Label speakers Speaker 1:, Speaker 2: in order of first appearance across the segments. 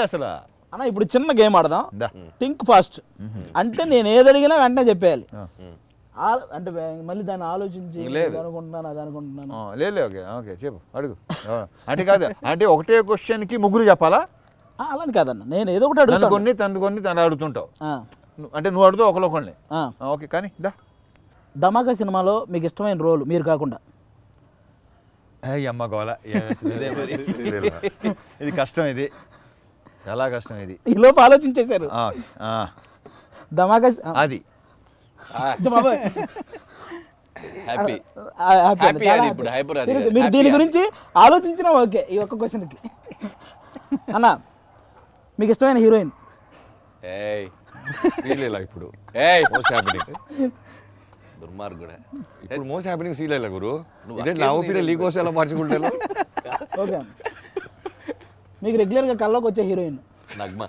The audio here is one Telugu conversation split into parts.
Speaker 1: అసలు
Speaker 2: అన్న ఇప్పుడు చిన్న గేమ్ ఆడదాం
Speaker 1: దా.
Speaker 2: థింక్ ఫాస్ట్ అంటే నేను ఏది అడిగినా వెంటనే చెప్పేయాలి
Speaker 1: ఆ.
Speaker 2: ఆ- అంటే మళ్ళీ దాన్ని ఆలోచించి
Speaker 3: లేదు.
Speaker 2: ఇది అనుకుంటున్నాను అది అనుకుంటున్నాను
Speaker 1: ఆ, లేదు ఓకే ఓకే చెప్పు అడుగు ఆ, అంటే కాదు అంటే ఒకటే క్వశ్చన్కి ముగ్గురు చెప్పాలా
Speaker 2: ఆ, అలాని కాదన్న నేను ఏదో ఒకటి
Speaker 1: తను
Speaker 2: అడుగుతాను
Speaker 1: కొన్ని తను కొన్ని తను అడుగుతుంటావు
Speaker 2: ఆ,
Speaker 1: ను- అంటే నువ్వు అడుగుతావు ఒకళ్ళు ఒకళ్ళని
Speaker 2: ఆ.
Speaker 1: ఆ, ఓకే కానీ దా
Speaker 2: ధమాకా సినిమాలో మీకు ఇష్టమైన రోల్ మీరు కాకుండా
Speaker 1: ఏయ్ అమ్మ గోల ఇదే మరి ఇది కష్టం ఇది చాలా కష్టం ఇది
Speaker 2: ఈ లోపు ఆలోచించేశారు
Speaker 1: ఆ, ఆ,
Speaker 2: ధమాకా ఆ,
Speaker 1: అది
Speaker 2: బాబోయ్.
Speaker 3: హ్యాపీ
Speaker 2: ఆ, happy అన్న,
Speaker 3: Happy
Speaker 2: చాలా
Speaker 3: అని ఇప్పుడు
Speaker 2: happy.
Speaker 3: hyper అది
Speaker 2: Serious,
Speaker 3: కాదు.
Speaker 2: మీరు
Speaker 3: Happy
Speaker 2: దీని
Speaker 3: అని.
Speaker 2: గురించి ఆలోచించినా ఓకే ఈ ఒక్క క్వశ్చన్కి అన్న మీకు ఇష్టమైన హీరోయిన్
Speaker 3: ఏయ్
Speaker 4: శ్రీలీల ఇప్పుడు
Speaker 3: ఏయ్
Speaker 4: మోస్ట్ హ్యాపెనింగ్
Speaker 3: దుర్మార్గుడే
Speaker 4: ఇప్పుడు మోస్ట్ హ్యాపెనింగ్ శ్రీలీల గురు
Speaker 3: నువ్వు
Speaker 4: ఇదే
Speaker 3: అక్కేసి
Speaker 4: నా ఒపీనియన్
Speaker 3: నీ
Speaker 4: లీక్ వస్తే ఎలా మార్చుకుంటాను
Speaker 2: ఓకే అన్న. మీకు రెగ్యులర్గా కల్లోకి వచ్చే హీరోయిన్
Speaker 3: నగ్మ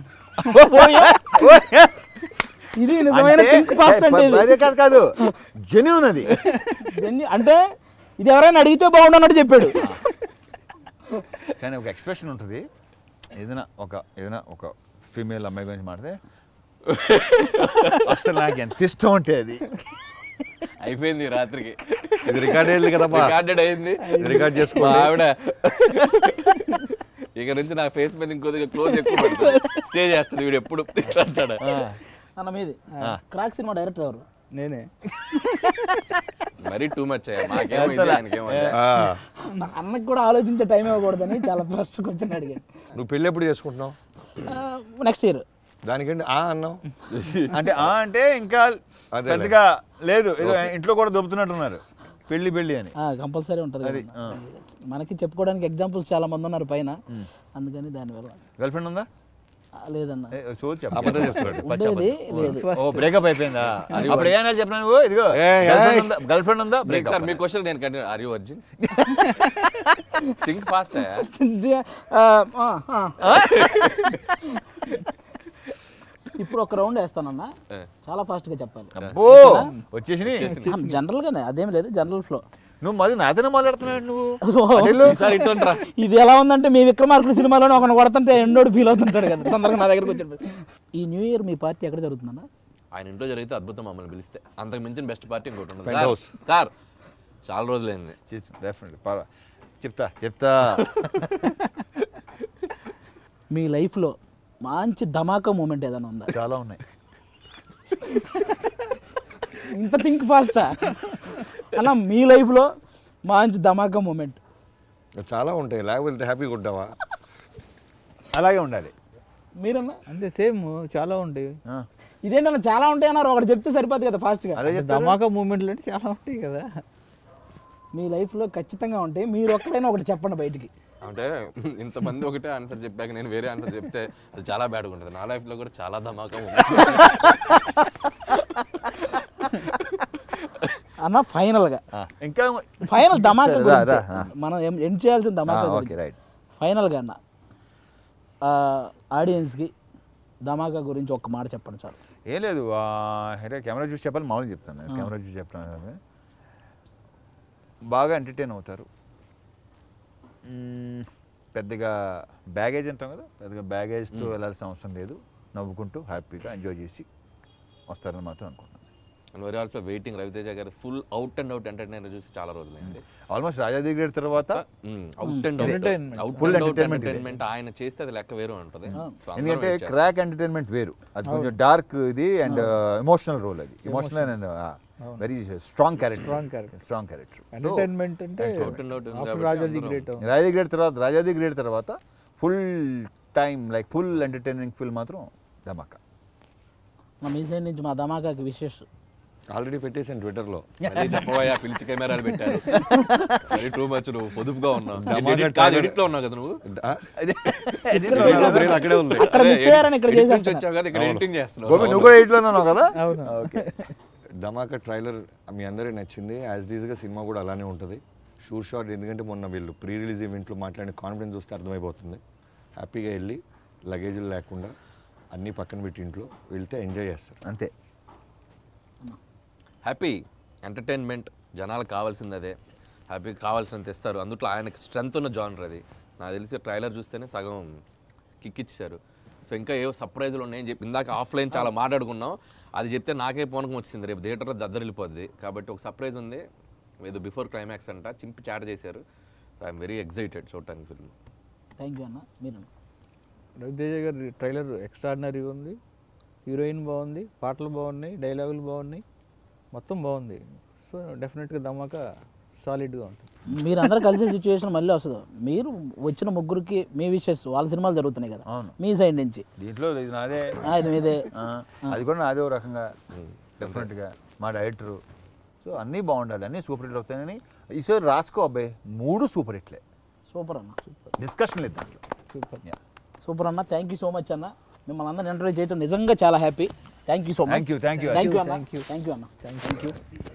Speaker 2: ఇది నిజమైన థింక్ ఫాస్ట్ అంటే ఇది.
Speaker 1: అదే కాదు కాదు జెన్యున్ అది
Speaker 2: జెన్యు- అంటే ఇది ఎవరైనా అడిగితే బాగుండన్నట్టు చెప్పాడు
Speaker 1: కానీ ఒక ఎక్స్ప్రెషన్ ఉంటుంది ఏదైనా ఒక ఏదైనా ఒక ఫీమేల్ అమ్మాయి గురించి మాట్లాడితే అసలు నాకు ఎంత ఇష్టం అంటే అది
Speaker 3: అయిపోయింది రాత్రికి
Speaker 4: ఇది రికార్డ్ అయ్యింది కదమ్మా
Speaker 3: రికార్డెడ్ అయింది
Speaker 4: రికార్డ్
Speaker 3: మా
Speaker 4: చేసుకోండి
Speaker 3: ఆవిడ ఇక నుంచి నా ఫేస్ మీద ఇంకొద్దిగా క్లోజ్ ఎక్కువ పెడుతుంది స్టే చేస్తుంది వీడు ఎప్పుడు ఇట్లా అంటాడు
Speaker 2: అన్న మీది క్రాక్ సినిమా డైరెక్టర్ ఎవరు
Speaker 5: నేనే
Speaker 3: మరీ టూ మచ్ మాకేమో ఇది ఆయనకేమో అది.
Speaker 4: ఆ,
Speaker 2: నా అన్నకు కూడా ఆలోచించే టైం ఇవ్వకూడదని చాలా ఫస్ట్ క్వశ్చన్ అడిగాను
Speaker 4: నువ్వు పెళ్ళి ఎప్పుడు చేసుకుంటున్నావు
Speaker 2: నెక్స్ట్ ఇయర్
Speaker 4: దానికంటే ఆ అన్నావు
Speaker 1: అంటే ఆ అంటే ఇంకా
Speaker 4: అదేలే.
Speaker 1: పెద్దగా లేదు ఏదో ఇంట్లో కూడా దొబ్బుతున్నట్టున్నారు పెళ్లి పెళ్లి అని
Speaker 2: కంపల్సరీ ఉంటుంది
Speaker 1: అది,
Speaker 2: కదా. మనకి చెప్పుకోవడానికి ఎగ్జాంపుల్స్ చాలా మంది ఉన్నారు పైన అందుకని దానివల్ల
Speaker 1: గర్ల్ ఫ్రెండ్ ఉందా
Speaker 2: ఆ, లేదన్న
Speaker 1: ఏ, చూడు చెప్పు.
Speaker 4: అబద్ధం చెప్తున్నాడు
Speaker 2: ఉండేది లేదు
Speaker 1: ఓ బ్రేకప్ అయిపోయిందా అప్పుడు ఏమైనా చెప్పినా నువ్వు ఇదిగో
Speaker 4: ఏయ్, ఏయ్.
Speaker 1: గర్ల్ ఫ్రెండ్ ఉందా
Speaker 3: మీకు
Speaker 1: బ్రేకప్
Speaker 3: సార్ మీ క్వశ్చన్ నేను continue are you virgin think fast
Speaker 2: the- ah, ah, ఆ. ఇప్పుడు ఒక రౌండ్ వేస్తానన్న చాలా ఫాస్ట్ గా చెప్పాలి
Speaker 1: అబ్బో వచ్చేసి
Speaker 2: జనరల్ గానే అదేం లేదు జనరల్ ఫ్లో
Speaker 1: నువ్వు మది నాతోనే మాట్లాడుతున్నాడు నువ్వు
Speaker 3: ఈసారి ఇట్లా
Speaker 2: ఇది ఎలా ఉందంటే మీ విక్రమార్కుల సినిమాలోనే ఒకరిని కొడుతుంటే ఎండోడు ఫీల్ అవుతుంటాడు కదా తొందరగా నా దగ్గరకు వచ్చి ఈ న్యూ ఇయర్ మీ పార్టీ ఎక్కడ జరుగుతుందన్న
Speaker 3: ఆయన ఇంట్లో జరిగితే అద్భుతం మమ్మల్ని పిలిస్తే అంతకు మించిన బెస్ట్ పార్టీ ఇంకోటి ఉండదు
Speaker 4: Pent
Speaker 3: సార్,
Speaker 4: house.
Speaker 3: సార్ చాలా రోజులైంది
Speaker 1: డెఫినెట్ చెప్తా చెప్తా
Speaker 2: మీ లైఫ్లో మంచి ధమాకా మూమెంట్ ఏదైనా ఉందా
Speaker 1: చాలా ఉన్నాయి
Speaker 2: ఇంత థింక్ ఫాస్టా అన్న మీ లైఫ్లో మంచి ధమాకా మూమెంట్
Speaker 4: చాలా ఉంటాయి లేకపోతే హ్యాపీగా ఉంటావా
Speaker 1: అలాగే ఉండాలి
Speaker 2: మీరన్నా
Speaker 5: అంతే సేమ్ చాలా ఉంటాయి
Speaker 1: ఆ,
Speaker 2: ఇదేంటన్నా చాలా ఉంటాయి అన్నారు ఒకటి చెప్తే సరిపోదు కదా ఫాస్ట్గా
Speaker 1: అదే చెప్తారు
Speaker 5: ధమాకా మూమెంట్లు అంటే చాలా ఉంటాయి కదా
Speaker 2: మీ లైఫ్లో ఖచ్చితంగా ఉంటాయి మీరు ఒక్కడైనా ఒకటి చెప్పండి బయటికి
Speaker 3: అంటే ఇంతమంది ఒకటే ఆన్సర్ చెప్పాక నేను వేరే ఆన్సర్ చెప్తే అది చాలా బ్యాడ్గా ఉంటుంది నా లైఫ్లో కూడా చాలా ధమాకా ఉంది
Speaker 2: అన్న ఫైనల్గా
Speaker 1: ఆ, ఇంకా
Speaker 2: ఫైనల్ ధమాకా
Speaker 1: రా,
Speaker 2: గురించి
Speaker 1: రా, ఆ.
Speaker 2: మనం ఎండ్ చేయాల్సిన ధమాకా
Speaker 1: ఓకే
Speaker 2: గురించి
Speaker 1: రైట్
Speaker 2: ఫైనల్గా అన్న ఆడియన్స్కి ధమాకా గురించి ఒక్క మాట చెప్పండి చాలు
Speaker 1: ఏం లేదు ఆ, అంటే కెమెరా చూసి చెప్పాలి మామూలుగా చెప్తాను నేను కెమెరా చూసి చెప్తాను బాగా ఎంటర్టైన్ అవుతారు మ్మ్, పెద్దగా బ్యాగేజ్ అంటాం కదా పెద్దగా బ్యాగేజ్తో వెళ్ళాల్సిన అవసరం లేదు నవ్వుకుంటూ హ్యాపీగా ఎంజాయ్ చేసి వస్తారని మాత్రం అనుకుంటున్నాను
Speaker 3: and very also waiting Ravi Teja garu full out and out entertainer చూసి చాలా రోజులైంది
Speaker 1: ఆల్మోస్ట్ రాజాది గ్రేడ్ తర్వాత
Speaker 3: out and out
Speaker 5: Entertainment.
Speaker 3: Out
Speaker 1: Full
Speaker 3: and out
Speaker 1: entertainment ఇది.
Speaker 3: ఎంటర్టైన్మెంట్ ఆయన చేస్తే అది లెక్క వేరు ఉంటుంది So అందరం
Speaker 1: ఎందుకంటే
Speaker 3: wait చేస్తాం.
Speaker 1: క్రాక్ ఎంటర్టైన్మెంట్ వేరు అది కొంచెం డార్క్ ఇది అండ్ ఎమోషనల్ రోల్ అది emotional and very strong character
Speaker 5: Strong character.
Speaker 1: Strong character
Speaker 5: entertainment అంటే
Speaker 3: Out and out ఉంది
Speaker 5: ఆఫ్టర్
Speaker 3: కాబట్టి
Speaker 5: రాజాది
Speaker 3: అందరం-
Speaker 5: గ్రేట్
Speaker 1: రాజాది గ్రేడ్ తర్వాత రాజాది గ్రేడ్ తర్వాత full time like full entertaining film మాత్రం ధమాకా
Speaker 2: మా మీ సైడ్ నుంచి మా ధమాకాకి విశేష
Speaker 4: ఆల్రెడీ పెట్టేసాను ట్విట్టర్లో
Speaker 3: మళ్ళీ చెప్పబోయా పిలిచి కెమెరాలు పెట్టారు వెరీ టూ మచ్ నువ్వు పొదుపుగా ఉన్నావు
Speaker 4: ధమాకా
Speaker 3: Edit కాదు
Speaker 4: trailer.
Speaker 3: ఎడిట్ లో ఉన్నావు కదా నువ్వు
Speaker 4: అక్కడే ఉంది
Speaker 2: అక్కడ
Speaker 3: అరే,
Speaker 2: మిస్ అయ్యారని ఇక్కడ
Speaker 3: edit నుంచి
Speaker 2: చేసేస్తున్నారు.
Speaker 3: వచ్చావు కదా ఇక్కడ ఎడిటింగ్ చేస్తున్నావు
Speaker 1: గోపి నువ్వు కూడా ఎయిట్లో ఉన్నావు కదా
Speaker 5: అవును
Speaker 1: ఓకే
Speaker 4: ధమాకా ట్రైలర్ మీ అందరికీ నచ్చింది యాజ్ డీజ్గా సినిమా కూడా అలానే ఉంటుంది షూర్ షాట్ ఎందుకంటే మొన్న వీళ్ళు ప్రీ రిలీజ్ ఈవెంట్లో మాట్లాడిన కాన్ఫిడెన్స్ చూస్తే అర్థమైపోతుంది హ్యాపీగా వెళ్ళి లగేజీలు లేకుండా అన్నీ పక్కన పెట్టి ఇంట్లో వెళ్తే ఎంజాయ్ చేస్తారు
Speaker 1: అంతే
Speaker 3: హ్యాపీ ఎంటర్టైన్మెంట్ జనాలకు కావాల్సింది అదే హ్యాపీగా కావాల్సినంత ఇస్తారు అందుట్లో ఆయనకి స్ట్రెంత్ ఉన్న జానర్ అది నాకు తెలిసి ట్రైలర్ చూస్తేనే సగం కిక్ ఇచ్చేసారు సో ఇంకా ఏవో సర్ప్రైజులు ఉన్నాయని చెప్పి ఇందాక ఆఫ్లైన్ చాలా మాట్లాడుకున్నాం అది చెప్తే నాకే పోనకం వచ్చింది రేపు థియేటర్లో దద్దరిల్లిపోద్ది కాబట్టి ఒక సర్ప్రైజ్ ఉంది ఏదో బిఫోర్ క్లైమాక్స్ అంట చింపి చాట చేశారు సో ఐఎమ్ వెరీ ఎక్సైటెడ్ చూడటానికి ఫిల్మ్
Speaker 2: థ్యాంక్ యూ అన్న మీరు
Speaker 5: రవితేజ గారి ట్రైలర్ ఎక్స్ట్రాడినరీగా ఉంది హీరోయిన్ బాగుంది పాటలు బాగున్నాయి డైలాగులు బాగున్నాయి మొత్తం బాగుంది సో డెఫినెట్గా ధమాకా సాలిడ్గా ఉంటుంది
Speaker 2: మీరు అందరూ కలిసే సిచ్యువేషన్ మళ్ళీ వస్తుంది మీరు వచ్చిన ముగ్గురికి మీ విషెస్ వాళ్ళ సినిమాలు జరుగుతున్నాయి కదా
Speaker 1: అవును.
Speaker 2: మీ సైడ్ నుంచి
Speaker 1: దీంట్లో ఇది నాదే
Speaker 2: ఆ, ఇది మీదే
Speaker 1: ఆ, అది కూడా నాదే ఒక రకంగా డెఫినెట్గా మా డైరెక్టరు సో అన్నీ బాగుండాలి అన్నీ సూపర్ హిట్లు అవుతాయని ఈసారి రాసుకో అబ్బాయి మూడు సూపర్ హిట్లే
Speaker 2: సూపర్ అన్న
Speaker 1: డిస్కషన్ లేదు దాంట్లో
Speaker 5: సూపర్
Speaker 1: Yeah.
Speaker 2: సూపర్ అన్న థ్యాంక్ యూ సో మచ్ అన్న మిమ్మల్ని అందరిని ఇంటర్వ్యూ చేయడం నిజంగా చాలా happy thank you so much
Speaker 1: Thank you, thank you.
Speaker 2: Thank you అన్న థ్యాంక్ యూ అన్న థ్యాంక్ యూ